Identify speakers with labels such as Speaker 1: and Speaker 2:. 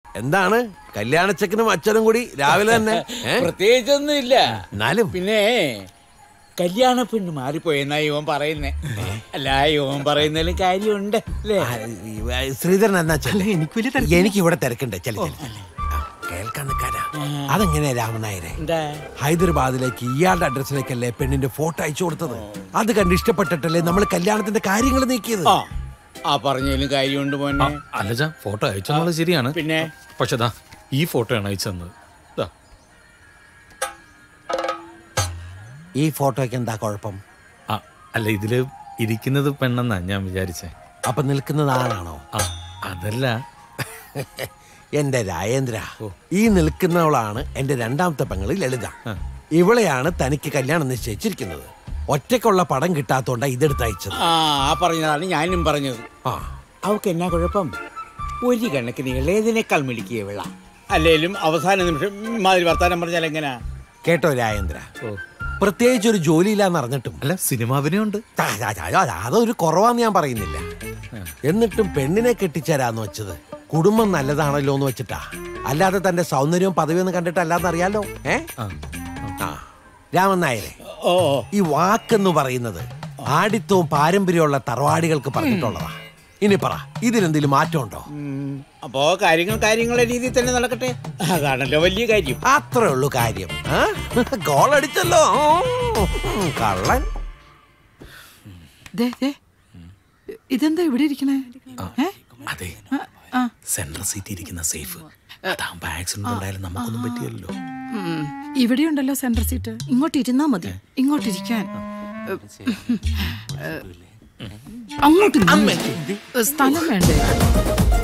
Speaker 1: എന്താണ് കല്യാണച്ചക്കനും അച്ഛനും കൂടി രാവിലെ തന്നെ ഏ?
Speaker 2: പ്രത്യേകിച്ചൊന്നും ഇല്ല
Speaker 1: എന്നാലും
Speaker 2: പിന്നെ കല്യാണ പെണ്ണ് മാറിപ്പോയെന്നാ ഇവൻ പറയുന്നേ അല്ല ഇവൻ പറയുന്നതിലും കാര്യമുണ്ട് അല്ലേ
Speaker 1: ആ, ഈ, ശ്രീധരൻ എന്നാ ചെല്ല്.
Speaker 3: എനിക്ക് വലിയ തിരക്കില്ല.
Speaker 1: എനിക്ക് ഇവിടെ തിരക്കുണ്ട് ചെല കേൾക്കാൻ നിൽക്കാനാ അതെങ്ങനെയാ രാമനായരെ
Speaker 2: എന്താ
Speaker 1: ഹൈദരാബാദിലേക്ക് ഇയാളുടെ അഡ്രസ്സിലേക്കല്ലേ പെണ്ണിന്റെ ഫോട്ടോ അയച്ചു കൊടുത്തത് അത് കണ്ട് ഇഷ്ടപ്പെട്ടിട്ടല്ലേ നമ്മൾ കല്യാണത്തിന്റെ കാര്യങ്ങൾ നീക്കിയത്
Speaker 2: ആ ആ പറഞ്ഞതിലും കാര്യമുണ്ട് മോനെ
Speaker 4: അല്ലജ ഫോട്ടോ അയച്ചെന്നുള്ളത് ശരിയാണ്
Speaker 2: പിന്നെ
Speaker 4: പക്ഷെ ദാ ഈ ഫോട്ടോയാണ് അയച്ചെന്നത് ദാ
Speaker 1: ഈ ഫോട്ടോയ്ക്ക് എന്താ കുഴപ്പം
Speaker 4: ആ അല്ല ഇതില് ഇരിക്കുന്നത് പെണ്ണെന്നാ ഞാൻ വിചാരിച്ചേ
Speaker 1: അപ്പൊ നിൽക്കുന്നത് ആണാണോ
Speaker 4: ആ അതല്ല
Speaker 1: എന്റെ രാജേന്ദ്ര ഈ നിൽക്കുന്നവളാണ് എന്റെ രണ്ടാമത്തെ പെങ്ങള് ലളിത ഇവളെയാണ് തനിക്ക് കല്യാണം നിശ്ചയിച്ചിരിക്കുന്നത് ഒറ്റയ്ക്കുള്ള പടം കിട്ടാത്തോണ്ടാ ഇതെടുത്ത് അയച്ചത്
Speaker 2: ആ ആ പറഞ്ഞതാണ് ഞാനും പറഞ്ഞത്
Speaker 1: ആ
Speaker 2: അവക്ക് എന്നാ കുഴപ്പം ഒരു കണക്കിന് ഇളയതിനേക്കാൾ മിടിക്കുക വിള അല്ലേലും അവസാന നിമിഷം മാതിരി വർത്താനം പറഞ്ഞാൽ എങ്ങനാ
Speaker 1: കേട്ടോ രാജേന്ദ്ര പ്രത്യേകിച്ച് ഒരു ജോലിയില്ലാന്ന് അറിഞ്ഞിട്ടും
Speaker 4: അല്ല സിനിമ അഭിനയുണ്ട്
Speaker 1: ആ, ആ, ആ, ആ, അതൊരു കുറവാന്ന് ഞാൻ പറയുന്നില്ല എന്നിട്ടും പെണ്ണിനെ കെട്ടിച്ചേരാന്ന് വെച്ചത് കുടുംബം നല്ലതാണല്ലോ എന്ന് വെച്ചിട്ടാ അല്ലാതെ തന്റെ സൗന്ദര്യവും പദവിയൊന്നും കണ്ടിട്ട് അല്ലാതെ അറിയാലോ ഏ
Speaker 4: ആ
Speaker 1: ആ രാമൻ നായരെ
Speaker 2: ഓ
Speaker 1: ഈ വാക്കെന്ന് പറയുന്നത് ആടിത്തവും പാരമ്പര്യമുള്ള തറവാടികൾക്ക് പറഞ്ഞിട്ടുള്ളതാ ഇനി പറ ഇതിലെന്തെങ്കിലും മാറ്റമുണ്ടോ
Speaker 2: ഉം, അപ്പോ കാര്യങ്ങൾ കാര്യങ്ങളുടെ രീതിയിൽ തന്നെ നടക്കട്ടെ അതാണല്ലോ വലിയ കാര്യം
Speaker 1: അത്രേ ഉള്ളൂ കാര്യം ആ? ഗോൾ അടിച്ചല്ലോ ഉം, കള്ളൻ
Speaker 3: ദേ, ദേ. ഇതെന്താ ഇവിടെ ഇരിക്കണേ ഏ?
Speaker 4: അതെ
Speaker 3: ആ.
Speaker 4: സെൻട്രൽ സീറ്റ് ഇരിക്കുന്ന സേഫ് അതാകുമ്പോ ആക്സിഡന്റ് ഉണ്ടായാലും നമുക്കൊന്നും പറ്റിയല്ലോ
Speaker 3: ഉം. ഇവിടെയുണ്ടല്ലോ സെൻട്രൽ സീറ്റ് ഇങ്ങോട്ട് ഇരുന്നാ മതി ഇങ്ങോട്ടിരിക്കാൻ അങ്ങോട്ട് നിന്ന്. സ്ഥലം വേണ്ടേ